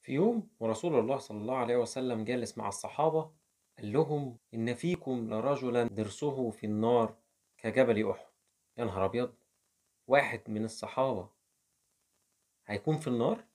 في يوم ورسول الله صلى الله عليه وسلم جالس مع الصحابة قال لهم إن فيكم لرجلا درسه في النار كجبل أحد يا نهار أبيض واحد من الصحابة هيكون في النار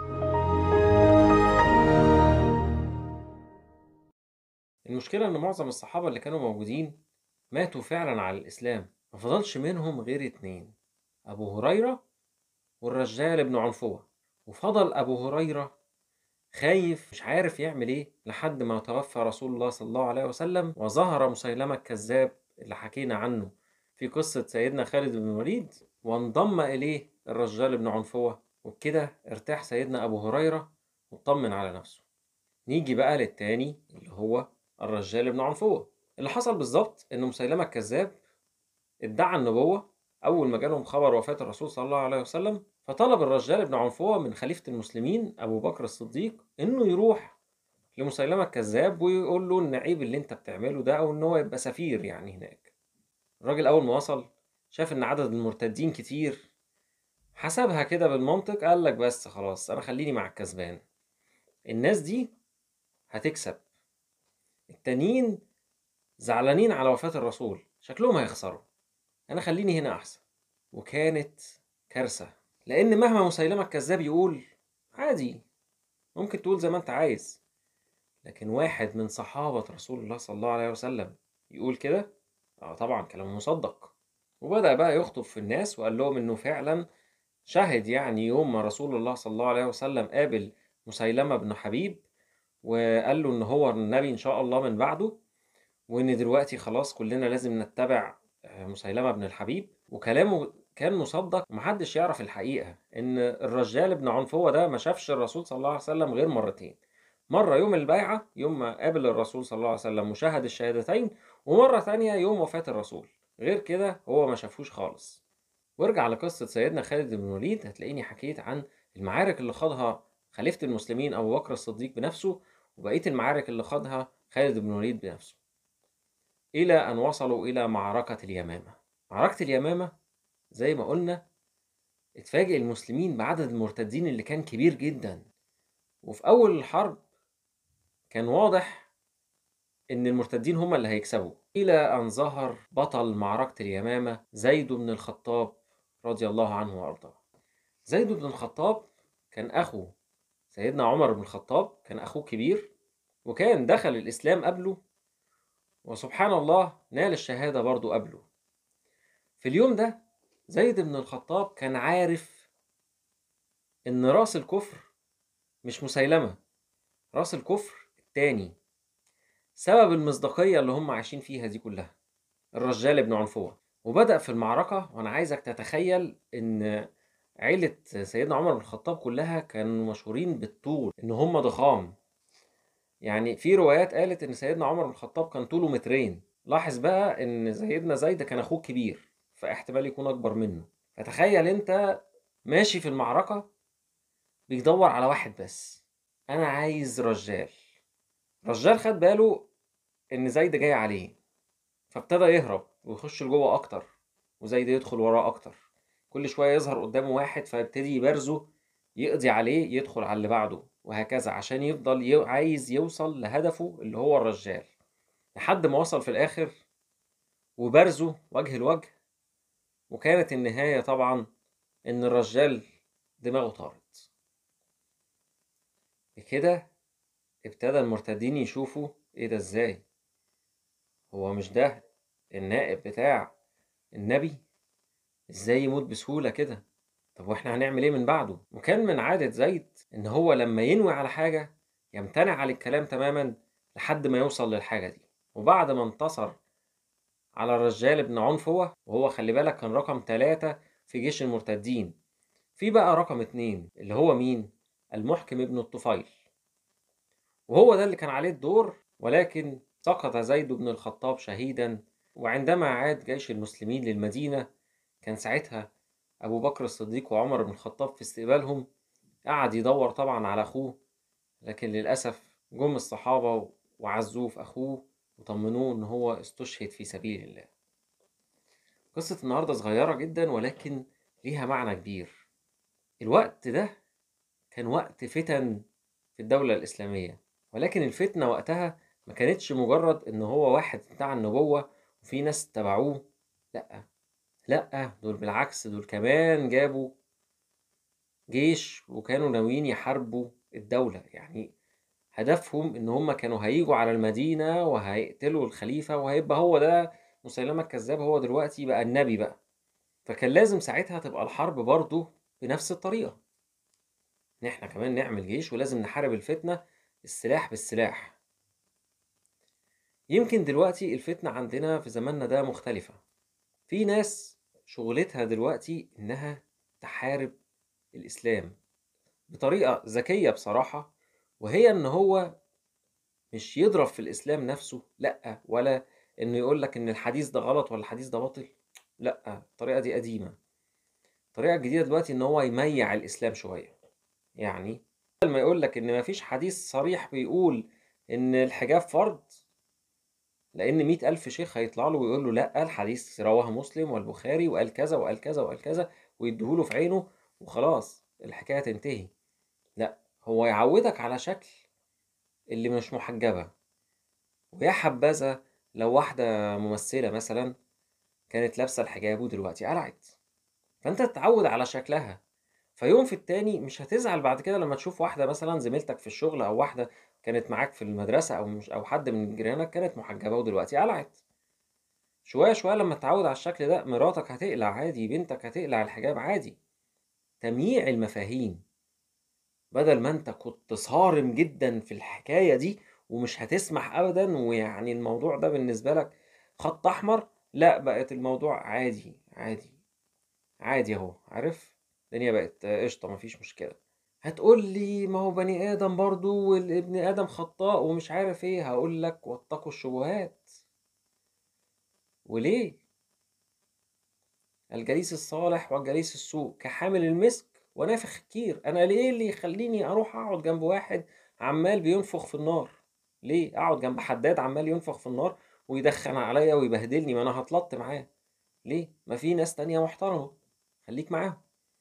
المشكلة إن معظم الصحابة اللي كانوا موجودين ماتوا فعلا على الإسلام ما فضلش منهم غير اتنين أبو هريرة والرجال بن عنفوة وفضل أبو هريرة خايف مش عارف يعمل ايه لحد ما توفى رسول الله صلى الله عليه وسلم وظهر مسيلمة الكذاب اللي حكينا عنه في قصة سيدنا خالد بن الوليد وانضم إليه الرجال بن عنفوة وبكده ارتاح سيدنا أبو هريرة واطمن على نفسه نيجي بقى للتاني اللي هو الرجال بن عنفوة اللي حصل بالظبط إن مسيلمة الكذاب ادعى النبوة أول ما جالهم خبر وفاة الرسول صلى الله عليه وسلم فطلب الرجال بن عنفوة من خليفة المسلمين أبو بكر الصديق إنه يروح لمسيلمة الكذاب ويقول له إن عيب اللي أنت بتعمله ده أو إن هو يبقى سفير يعني هناك الراجل أول ما وصل شاف إن عدد المرتدين كتير حسبها كده بالمنطق قال لك بس خلاص أنا خليني مع الكسبان الناس دي هتكسب التانيين زعلانين على وفاة الرسول شكلهم هيخسروا أنا خليني هنا أحسن وكانت كارثة لأن مهما مسيلمة الكذاب يقول عادي ممكن تقول زي ما أنت عايز لكن واحد من صحابة رسول الله صلى الله عليه وسلم يقول كده اه طبعا كلام مصدق وبدأ بقى يخطب في الناس وقال لهم إنه فعلا شهد يعني يوم ما رسول الله صلى الله عليه وسلم قابل مسيلمة بن حبيب وقال له إن هو النبي إن شاء الله من بعده وإن دلوقتي خلاص كلنا لازم نتبع مسيلمة بن الحبيب وكلامه كان مصدق ومحدش يعرف الحقيقة إن الرجال بن عنفوة ده ما شافش الرسول صلى الله عليه وسلم غير مرتين مرة يوم البيعة يوم ما قابل الرسول صلى الله عليه وسلم وشاهد الشهادتين ومرة تانية يوم وفاة الرسول غير كده هو ما شافوش خالص وارجع لقصة سيدنا خالد بن الوليد هتلاقيني حكيت عن المعارك اللي خاضها خليفة المسلمين أبو بكر الصديق بنفسه وبقية المعارك اللي خاضها خالد بن الوليد بنفسه إلى أن وصلوا إلى معركة اليمامة معركة اليمامة زي ما قلنا اتفاجئ المسلمين بعدد المرتدين اللي كان كبير جدا وفي أول الحرب كان واضح إن المرتدين هم اللي هيكسبوا إلى أن ظهر بطل معركة اليمامة زيد بن الخطاب رضي الله عنه وأرضاه زيد بن الخطاب كان أخو سيدنا عمر بن الخطاب كان أخوه كبير وكان دخل الإسلام قبله وسبحان الله نال الشهادة برضو قبله في اليوم ده زيد بن الخطاب كان عارف إن راس الكفر مش مسيلمة راس الكفر التاني سبب المصداقية اللي هم عايشين فيها دي كلها الرجال بن عنفوة وبدأ في المعركة وأنا عايزك تتخيل إن عيلة سيدنا عمر بن الخطاب كلها كانوا مشهورين بالطول إن هم ضخام يعني في روايات قالت إن سيدنا عمر بن الخطاب كان طوله مترين لاحظ بقى إن سيدنا زيد كان أخوه كبير فاحتمال يكون أكبر منه فتخيل أنت ماشي في المعركة بيدور على واحد بس أنا عايز رجال رجال خد باله إن زيد جاي عليه فابتدى يهرب ويخش لجوه أكتر وزيد يدخل وراه أكتر كل شوية يظهر قدامه واحد فيبتدي يبرزه يقضي عليه يدخل على اللي بعده وهكذا عشان يفضل يو... عايز يوصل لهدفه اللي هو الرجال لحد ما وصل في الآخر وبرزه وجه لوجه وكانت النهاية طبعا إن الرجال دماغه طارت بكده ابتدى المرتدين يشوفوا ايه ده ازاي هو مش ده النائب بتاع النبي ازاي يموت بسهولة كده طب واحنا هنعمل ايه من بعده وكان من عادة زيد ان هو لما ينوي على حاجة يمتنع عن الكلام تماما لحد ما يوصل للحاجة دي وبعد ما انتصر على الرجال بن عنفوة وهو خلي بالك كان رقم ثلاثة في جيش المرتدين في بقى رقم اتنين اللي هو مين المحكم ابن الطفيل وهو ده اللي كان عليه الدور ولكن سقط زيد بن الخطاب شهيدا وعندما عاد جيش المسلمين للمدينة كان ساعتها أبو بكر الصديق وعمر بن الخطاب في استقبالهم قعد يدور طبعا على أخوه لكن للأسف جم الصحابة وعزوه في أخوه وطمنوه إن هو استشهد في سبيل الله قصة النهاردة صغيرة جدا ولكن ليها معنى كبير الوقت ده كان وقت فتن في الدولة الإسلامية ولكن الفتنة وقتها ما كانتش مجرد إن هو واحد بتاع النبوة وفي ناس تبعوه لأ لأ دول بالعكس دول كمان جابوا جيش وكانوا ناويين يحاربوا الدولة يعني هدفهم إن هم كانوا هيجوا على المدينة وهيقتلوا الخليفة وهيبقى هو ده مسيلمة الكذاب هو دلوقتي بقى النبي بقى فكان لازم ساعتها تبقى الحرب برضه بنفس الطريقة إن إحنا كمان نعمل جيش ولازم نحارب الفتنة السلاح بالسلاح يمكن دلوقتي الفتنة عندنا في زماننا ده مختلفة في ناس شغلتها دلوقتي إنها تحارب الإسلام بطريقة ذكية بصراحة وهي إن هو مش يضرب في الإسلام نفسه لأ ولا إنه يقول لك إن الحديث ده غلط ولا الحديث ده باطل لأ الطريقة دي قديمة الطريقة الجديدة دلوقتي إن هو يميع الإسلام شوية يعني بدل ما يقول لك إن مفيش حديث صريح بيقول إن الحجاب فرض لأن مئة ألف شيخ هيطلع له ويقول له لأ الحديث رواه مسلم والبخاري وقال كذا وقال كذا وقال كذا ويديهوله في عينه وخلاص الحكاية تنتهي لأ هو يعودك على شكل اللي مش محجبة ويا حبذا لو واحدة ممثلة مثلا كانت لابسة الحجاب ودلوقتي قلعت فأنت تتعود على شكلها فيوم في التاني مش هتزعل بعد كده لما تشوف واحدة مثلا زميلتك في الشغل أو واحدة كانت معاك في المدرسة أو مش أو حد من جيرانك كانت محجبة ودلوقتي قلعت شوية شوية لما تتعود على الشكل ده مراتك هتقلع عادي بنتك هتقلع الحجاب عادي تمييع المفاهيم بدل ما انت كنت صارم جدا في الحكاية دي ومش هتسمح أبدا ويعني الموضوع ده بالنسبة لك خط أحمر لا بقت الموضوع عادي عادي عادي أهو عارف الدنيا بقت قشطة مفيش مشكلة هتقول لي ما هو بني آدم برضو والابن آدم خطاء ومش عارف ايه هقول لك واتقوا الشبهات وليه الجليس الصالح والجليس السوء كحامل المسك ونافخ الكير انا ليه اللي يخليني اروح اقعد جنب واحد عمال بينفخ في النار ليه اقعد جنب حداد عمال ينفخ في النار ويدخن عليا ويبهدلني ما انا هتلط معاه ليه ما في ناس تانية محترمة خليك معاهم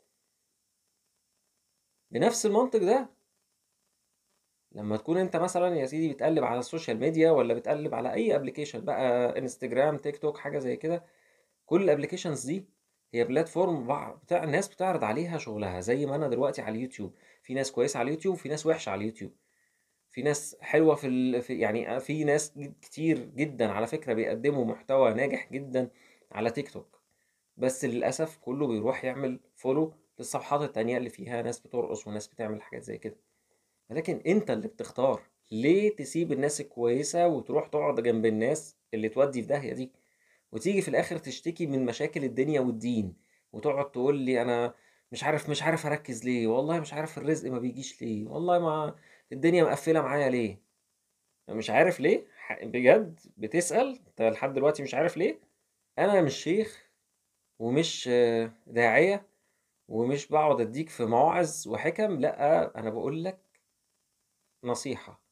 بنفس المنطق ده لما تكون انت مثلا يا سيدي بتقلب على السوشيال ميديا ولا بتقلب على اي ابلكيشن بقى انستجرام تيك توك حاجه زي كده كل الابلكيشنز دي هي بلاتفورم بتاع الناس بتعرض عليها شغلها زي ما انا دلوقتي على اليوتيوب في ناس كويسه على اليوتيوب في ناس وحشه على اليوتيوب في ناس حلوه في, ال... في يعني في ناس كتير جدا على فكره بيقدموا محتوى ناجح جدا على تيك توك بس للاسف كله بيروح يعمل فولو للصفحات التانية اللي فيها ناس بترقص وناس بتعمل حاجات زي كده ولكن انت اللي بتختار ليه تسيب الناس الكويسة وتروح تقعد جنب الناس اللي تودي في داهية دي وتيجي في الاخر تشتكي من مشاكل الدنيا والدين وتقعد تقول لي انا مش عارف مش عارف اركز ليه والله مش عارف الرزق ما بيجيش ليه والله ما الدنيا مقفلة معايا ليه مش عارف ليه بجد بتسأل انت لحد دلوقتي مش عارف ليه انا مش شيخ ومش داعية ومش بقعد اديك في مواعظ وحكم لا انا بقول لك نصيحة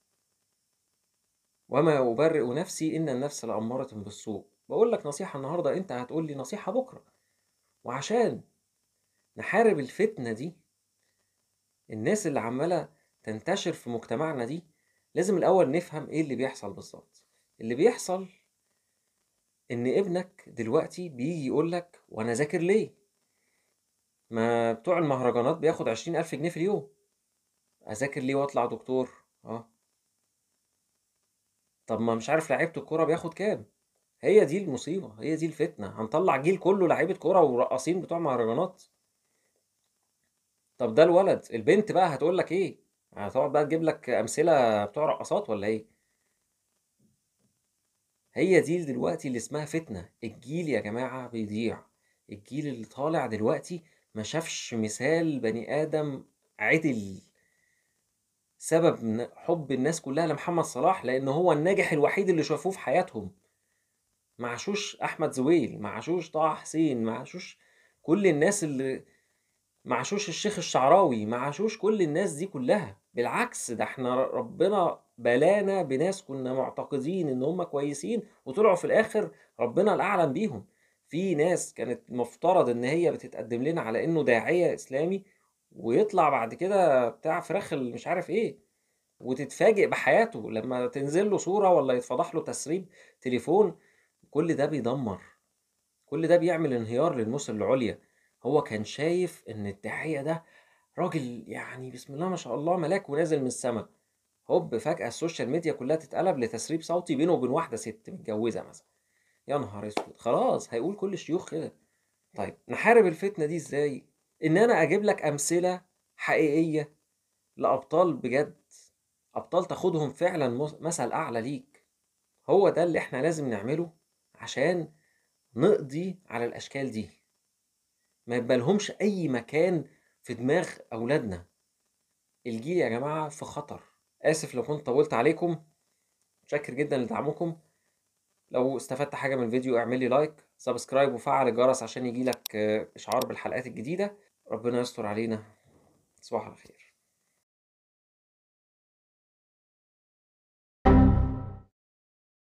وما أبرئ نفسي إن النفس لأمارة بالسوء بقول لك نصيحة النهاردة أنت هتقول لي نصيحة بكرة وعشان نحارب الفتنة دي الناس اللي عمالة تنتشر في مجتمعنا دي لازم الأول نفهم إيه اللي بيحصل بالظبط اللي بيحصل إن ابنك دلوقتي بيجي يقولك وأنا ذاكر ليه ما بتوع المهرجانات بياخد عشرين ألف جنيه في اليوم أذاكر ليه وأطلع دكتور اه طب ما مش عارف لعيبة الكورة بياخد كام هي دي المصيبة هي دي الفتنة هنطلع جيل كله لعيبة كورة ورقاصين بتوع مهرجانات طب ده الولد البنت بقى هتقول لك ايه هتقعد بقى تجيب لك امثله بتوع رقصات ولا ايه هي دي دلوقتي اللي اسمها فتنه الجيل يا جماعه بيضيع الجيل اللي طالع دلوقتي ما شافش مثال بني ادم عدل سبب حب الناس كلها لمحمد صلاح لان هو الناجح الوحيد اللي شافوه في حياتهم معشوش احمد زويل معشوش طه حسين معشوش كل الناس اللي معشوش الشيخ الشعراوي معشوش كل الناس دي كلها بالعكس ده احنا ربنا بلانا بناس كنا معتقدين ان هم كويسين وطلعوا في الاخر ربنا الاعلم بيهم في ناس كانت مفترض ان هي بتتقدم لنا على انه داعية اسلامي ويطلع بعد كده بتاع فراخ مش عارف ايه وتتفاجئ بحياته لمّا تنزل له صورة والّا يتفضح له تسريب تليفون، كل ده بيدمّر، كل ده بيعمل انهيار للمُثل العُليا، هو كان شايف إن الداعية ده راجل يعني بسم الله ما شاء الله ملاك ونازل من السما، هوب فجأة السوشيال ميديا كلّها تتقلب لتسريب صوتي بينه وبين واحدة ست متجوّزة مثلًا، يا نهار أسود! خلاص هيقول كل الشيوخ كده. طيب نحارب الفتنة دي إزاي؟ إن أنا أجيب لك أمثلة حقيقية لأبطال بجد، أبطال تاخدهم فعلًا مس مثل أعلى ليك، هو ده اللي إحنا لازم نعمله عشان نقضي على الأشكال دي، ما يبقى لهمش أي مكان في دماغ أولادنا، الجيل يا جماعة في خطر، آسف لو كنت طوّلت عليكم، متشكر جدًا لدعمكم، لو استفدت حاجة من الفيديو اعمل لي لايك، سبسكرايب وفعّل الجرس عشان ييجي لك إشعار بالحلقات الجديدة، ربنا يستر علينا، تصبحوا على خير.